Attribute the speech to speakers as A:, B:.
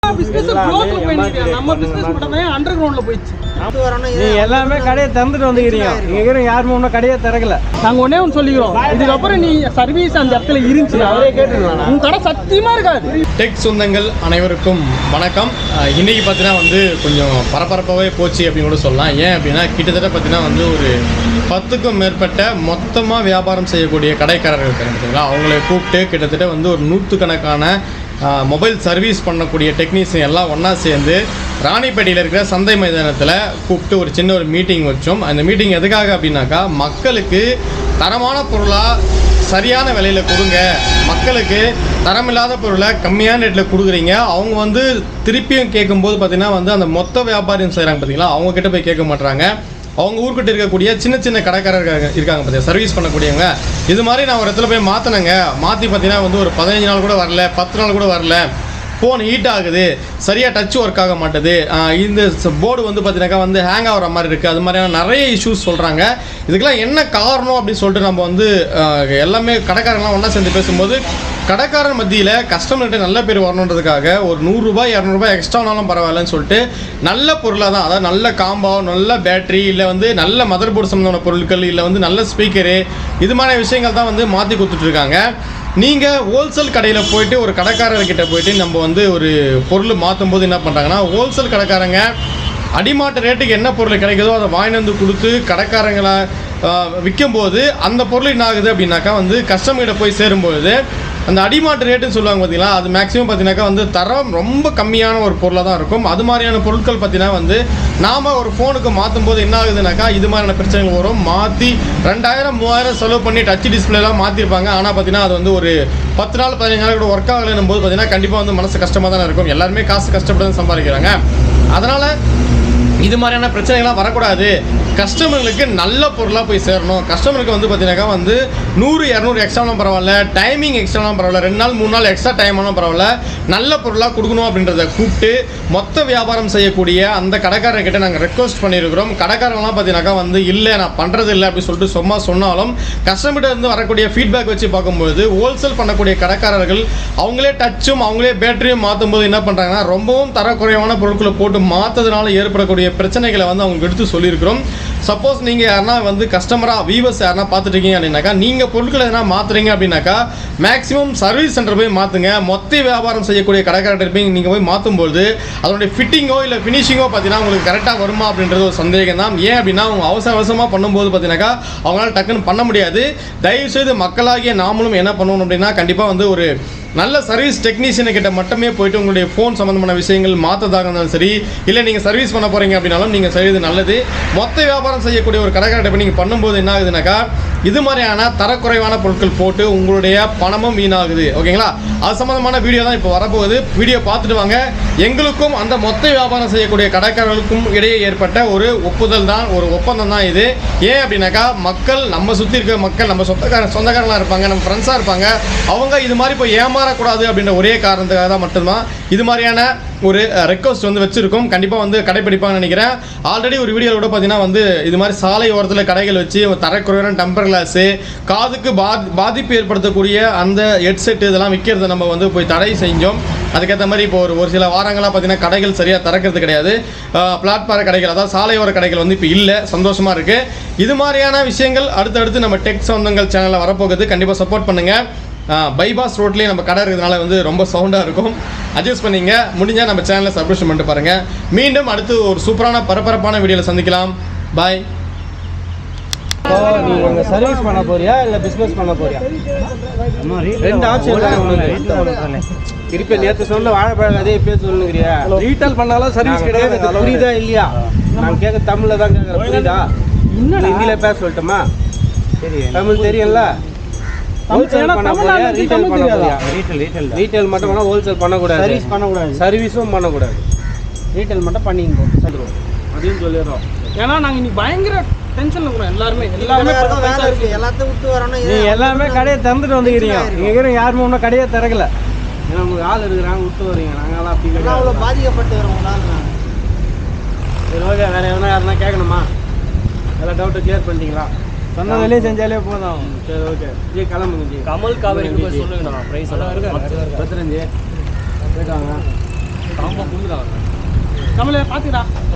A: Business க்ரோத்ல போயிட்டு நம்ம business மட்டும் தான் அண்டர் கிரவுண்ட்ல போயிடுச்சு
B: நீ எல்லாமே கடையை திறந்துட்டு வந்துக்கிறீங்க இங்க இருக்கிற யாருமே ஒன்றும் கடையை திறக்கல
A: நாங்க ஒண்ணே ஒன்று சொல்லிக்கிறோம் இதுக்கப்புறம் நீ சர்வீஸ் அந்த இடத்துல இருந்துச்சுன்னா உன் கடை சத்தியமா இருக்காது
C: டெக் சொந்தங்கள் அனைவருக்கும் வணக்கம் அஹ் இன்னைக்கு பார்த்தீங்கன்னா வந்து கொஞ்சம் பரபரப்பாகவே போச்சு அப்படின்னு கூட சொல்லலாம் ஏன் அப்படின்னா கிட்டத்தட்ட பார்த்தீங்கன்னா வந்து ஒரு பத்துக்கும் மேற்பட்ட மொத்தமாக வியாபாரம் செய்யக்கூடிய கடைக்காரர்கள் இருக்காங்க பார்த்தீங்களா அவங்களை கூப்பிட்டு கிட்டத்தட்ட வந்து ஒரு நூற்றுக்கணக்கான மொபைல் சர்வீஸ் பண்ணக்கூடிய டெக்னீஷியன் எல்லாம் ஒன்றா சேர்ந்து ராணிப்பேட்டையில் இருக்கிற சந்தை மைதானத்தில் கூப்பிட்டு ஒரு சின்ன ஒரு மீட்டிங் வச்சோம் அந்த மீட்டிங் எதுக்காக அப்படின்னாக்கா மக்களுக்கு தரமான பொருளாக சரியான விலையில் கொடுங்க மக்களுக்கு தரமில்லாத பொருளை கம்மியான ரேட்டில் கொடுக்குறீங்க அவங்க வந்து திருப்பியும் கேட்கும்போது பார்த்தீங்கன்னா வந்து அந்த மொத்த வியாபாரியம் செய்கிறாங்க பார்த்தீங்களா அவங்க கிட்ட போய் கேட்க மாட்றாங்க அவங்க ஊர்கிட்ட இருக்கக்கூடிய சின்ன சின்ன கடைக்காரர்கள் இருக்காங்க பார்த்தியா சர்வீஸ் பண்ணக்கூடியவங்க இது மாதிரி நான் ஒரு இடத்துல போய் மாற்றினேங்க மாற்றி பார்த்தீங்கன்னா வந்து ஒரு பதினஞ்சு நாள் கூட வரல பத்து நாள் கூட வரல ஃபோன் ஹீட் ஆகுது சரியாக டச் ஒர்க் ஆக மாட்டுது ஆஹ் இந்த போர்டு வந்து பார்த்தீங்கன்னாக்கா வந்து ஹேங் ஆகிற மாதிரி இருக்குது அது மாதிரியான நிறைய இஷ்யூஸ் சொல்கிறாங்க இதுக்கெல்லாம் என்ன காரணம் அப்படின்னு சொல்லிட்டு நம்ம வந்து ஆஹ் எல்லாமே கடைக்காரங்களாம் ஒன்றா சேர்ந்து பேசும்போது கடைக்காரர் மத்தியில் கஸ்டமர்கிட்ட நல்ல பேர் வரணுன்றதுக்காக ஒரு நூறுரூபா இரநூறுபா எக்ஸ்ட்ரானாலும் பரவாயில்லன்னு சொல்லிட்டு நல்ல பொருளாக தான் அதாவது நல்ல காம்போ நல்ல பேட்டரி இல்லை வந்து நல்ல மதர் போர்டு சம்மந்தமான பொருட்கள் இல்லை வந்து நல்ல ஸ்பீக்கரு இது மாதிரி விஷயங்கள் தான் வந்து மாற்றி கொடுத்துட்ருக்காங்க நீங்கள் ஹோல்சேல் கடையில் போயிட்டு ஒரு கடைக்காரர்கிட்ட போயிட்டு நம்ம வந்து ஒரு பொருள் மாற்றும் போது என்ன பண்ணுறாங்கன்னா ஹோல்சேல் கடைக்காரங்க அடிமாட்டு ரேட்டுக்கு என்ன பொருள் கிடைக்குதோ அதை வாங்கிட்டு வந்து கொடுத்து கடைக்காரங்களை விற்கும்போது அந்த பொருள் என்ன ஆகுது அப்படின்னாக்கா வந்து கஸ்டமர்கிட்ட போய் சேரும்பொழுது அந்த அடிமாட்டு ரேட்டுன்னு சொல்லுவாங்க பார்த்தீங்களா அது மேக்ஸிமம் பார்த்தீங்கன்னாக்கா வந்து தரம் ரொம்ப கம்மியான ஒரு பொருளாக தான் இருக்கும் அது மாதிரியான பொருட்கள் பார்த்தீங்கன்னா வந்து நாம் ஒரு ஃபோனுக்கு மாற்றும் போது என்ன ஆகுதுனாக்கா இது மாதிரியான பிரச்சனைகள் வரும் மாற்றி ரெண்டாயிரம் மூவாயிரம் செலவு பண்ணி டச் டிஸ்பிளேலாம் மாற்றிருப்பாங்க ஆனால் பார்த்தீங்கன்னா அது வந்து ஒரு பத்து நாள் பதினஞ்சு நாள் கூட ஒர்க் ஆகலைன்னும் போது பார்த்தீங்கன்னா கண்டிப்பாக வந்து மனசு கஷ்டமாக தானே இருக்கும் எல்லாருமே காசு கஷ்டப்பட்டு தான் சம்பாதிக்கிறாங்க அதனால் இது மாதிரியான பிரச்சனைகள்லாம் வரக்கூடாது கஸ்டமர்களுக்கு நல்ல பொருளாக போய் சேரணும் கஸ்டமருக்கு வந்து பார்த்தீங்கன்னாக்கா வந்து நூறு இரநூறு எக்ஸ்ட்ராலும் பரவாயில்ல டைமிங் எக்ஸ்ட்ராலும் பரவாயில்ல ரெண்டு நாள் மூணு நாள் எக்ஸ்ட்ரா டைம் ஆனாலும் பரவாயில்ல நல்ல பொருளாக கொடுக்கணும் அப்படின்றத கூப்பிட்டு மொத்த வியாபாரம் செய்யக்கூடிய அந்த கடைக்காரர்கிட்ட நாங்கள் ரெக்வஸ்ட் பண்ணியிருக்கிறோம் கடைக்காரங்களாம் பார்த்தீங்கன்னாக்கா வந்து இல்லை நான் பண்ணுறது இல்லை அப்படின்னு சொல்லிட்டு சும்மா சொன்னாலும் கஸ்டமர்கிட்ட இருந்து வரக்கூடிய ஃபீட்பேக் வச்சு பார்க்கும்போது ஹோல்சேல் பண்ணக்கூடிய கடைக்காரர்கள் அவங்களே டச்சும் அவங்களே பேட்டரியும் மாற்றும் போது என்ன பண்ணுறாங்கன்னா ரொம்பவும் தரக்குறைவான பொருட்களை போட்டு மாற்றதுனால ஏற்படக்கூடிய பிரச்சனைகளை வந்து அவங்க எடுத்து சொல்லியிருக்கிறோம் சப்போஸ் நீங்கள் யாருன்னா வந்து கஸ்டமராக வீவர்ஸ் யாருன்னா பார்த்துட்டு இருக்கீங்க அப்படின்னாக்கா நீங்கள் பொருட்களை எதனா மாற்றுறீங்க அப்படின்னாக்கா மேக்ஸிமம் சர்வீஸ் சென்டர் போய் மாற்றுங்க மொத்த வியாபாரம் செய்யக்கூடிய கடைக்காரர்கிட்ட போய் நீங்கள் போய் மாற்றும்போது அதனுடைய ஃபிட்டிங்கோ இல்லை ஃபினிஷிங்கோ பார்த்தீங்கன்னா உங்களுக்கு கரெக்டாக வருமா அப்படின்றது ஒரு சந்தேகம் தான் ஏன் அப்படின்னா அவங்க அவசர அவசரமாக பண்ணும்போது பார்த்தீங்கன்னாக்கா அவங்களால டக்குன்னு பண்ண முடியாது தயவுசெய்து மக்களாகிய நாமளும் என்ன பண்ணணும் அப்படின்னா கண்டிப்பாக வந்து ஒரு நல்ல சர்வீஸ் டெக்னீஷியனை கிட்ட மட்டுமே போயிட்டு உங்களுடைய ஃபோன் சம்மந்தமான விஷயங்கள் மாற்றதாக இருந்தாலும் சரி இல்லை நீங்கள் சர்வீஸ் பண்ண போகிறீங்க அப்படின்னாலும் நீங்கள் செய்வது நல்லது மொத்த வியாபாரம் செய்யக்கூடிய ஒரு கடைக்காரர்கிட்ட போய் நீங்கள் பண்ணும்போது என்ன ஆகுதுனாக்கா இது மாதிரியான தரக்குறைவான பொருட்கள் போட்டு உங்களுடைய பணமும் வீணாகுது ஓகேங்களா அது சம்மந்தமான வீடியோ தான் இப்போ வரப்போகுது வீடியோ பார்த்துட்டு வாங்க எங்களுக்கும் அந்த மொத்த வியாபாரம் செய்யக்கூடிய கடைக்காரர்களுக்கும் இடையே ஏற்பட்ட ஒரு ஒப்புதல் தான் ஒரு ஒப்பந்தம் தான் இது ஏன் அப்படின்னாக்கா மக்கள் நம்ம சுற்றி இருக்க மக்கள் நம்ம சொந்தக்கார சொந்தக்காரங்களாக இருப்பாங்க நம்ம ஃப்ரெண்ட்ஸாக இருப்பாங்க அவங்க இது மாதிரி போய் ஏமாறக்கூடாது அப்படின்ற ஒரே காரணத்துக்காக தான் மட்டும்தான் இது மாதிரியான ஒரு ரெக்வஸ்ட் வந்து வச்சுருக்கோம் கண்டிப்பாக வந்து கடைப்பிடிப்பாங்கன்னு நினைக்கிறேன் ஆல்ரெடி ஒரு வீடியோவில் கூட பார்த்தீங்கன்னா வந்து இது மாதிரி சாலை ஓரத்தில் கடைகள் வச்சு தரக்குறைவான டெம்பர் கிளாஸு காதுக்கு பாதி பாதிப்பு ஏற்படுத்தக்கூடிய அந்த ஹெட்செட் இதெல்லாம் விற்கிறத நம்ம வந்து போய் தடை செஞ்சோம் அதுக்கேற்ற மாதிரி இப்போ ஒரு ஒரு சில வாரங்களாக பார்த்தீங்கன்னா கடைகள் சரியாக திறக்கிறது கிடையாது பிளாட்பார கடைகள் அதாவது சாலையோர கடைகள் வந்து இப்போ இல்லை சந்தோஷமாக இருக்குது இது மாதிரியான விஷயங்கள் அடுத்தடுத்து நம்ம டெக் சொந்தங்கள் சேனலில் வரப்போகுது கண்டிப்பாக சப்போர்ட் பண்ணுங்கள் பைபாஸ் ரோட்லேயே நம்ம கடை இருக்கிறதுனால வந்து ரொம்ப சவுண்டாக இருக்கும் அட்ஜஸ்ட் பண்ணிங்க முடிஞ்சால் நம்ம சேனலை சப்ஸ்கிரிப்ஷன் பண்ணிட்டு பாருங்கள் மீண்டும் அடுத்து ஒரு சூப்பரான பரபரப்பான வீடியோவில் சந்திக்கலாம் பாய்
B: இப்போ நீ அங்கே சர்வீஸ் பண்ண போறியா இல்லை பிஸ்னஸ் பண்ண போறியா ரெண்டு ஆப்ஷன் தான் உனக்கு திருப்பி நேற்று சொன்ன வாழைப்பழம் அதே பேர் சொல்லுங்கிறியா
A: ரீட்டைல் பண்ணாலும் சர்வீஸ்
B: நாங்க
A: கிடையாது
B: கேட்கறது புரியுதா இல்லையா நான் கேட்க தமிழ்ல தான் கேட்குறேன் புரியுதா
A: என்னடா?
B: ஹிந்தியில பேச சொல்லட்டுமா
D: சரி
B: தமிழ் தெரியும்ல ஹோல்சேல்
A: ஏன்னா
B: பண்ண
A: தமிழ்நாட்டுல
B: போறியா ரீட்டைல்
A: தமிழ்
B: பண்ண
A: தெரியாதா?
B: போறியா
D: ரீட்டைல் ரீட்டைல் தான்
B: ரீட்டைல் மட்டும் பண்ணா ஹோல்சேல் பண்ணக்கூடாது
A: சர்வீஸ் பண்ணக்கூடாது
B: சர்வீஸும் பண்ணக்கூடாது
A: ரீட்டைல் மட்டும் பண்ணிங்க
B: அதையும் சொல்லிடுறோம்
A: ஏன்னா நாங்கள் இன்னைக்கு பயங்கர டென்ஷன்ல கூட எல்லாருமே எல்லாருமே பைசா இருக்கு.
D: எல்லாத்தையும் விட்டு வரணும்
B: நீ எல்லாமே கடையை திறந்துட்டு வந்துக்கிறீங்க இங்க இருக்கிற யாருமே ஒன்றும் கடையை திறக்கல ஏன்னா உங்களுக்கு ஆள் இருக்கிறாங்க விட்டு வரீங்க நாங்களாம் அப்படி
D: அவ்வளோ
B: கிடையாது
D: பாதிக்கப்பட்டு வரவங்களால நான்
B: சரி ஓகே வேற எதனா யாருன்னா கேட்கணுமா எல்லா டவுட்டும் கிளியர் பண்ணிட்டீங்களா சொன்ன வேலையை செஞ்சாலே போதும் சரி ஓகே ஜி கிளம்புங்க ஜி
E: கமல் காவேரி சொல்லுங்கண்ணா ப்ரைஸ்
B: பத்திரஞ்சு போயிட்டாங்க
A: நம்மள பார்த்துக்கடா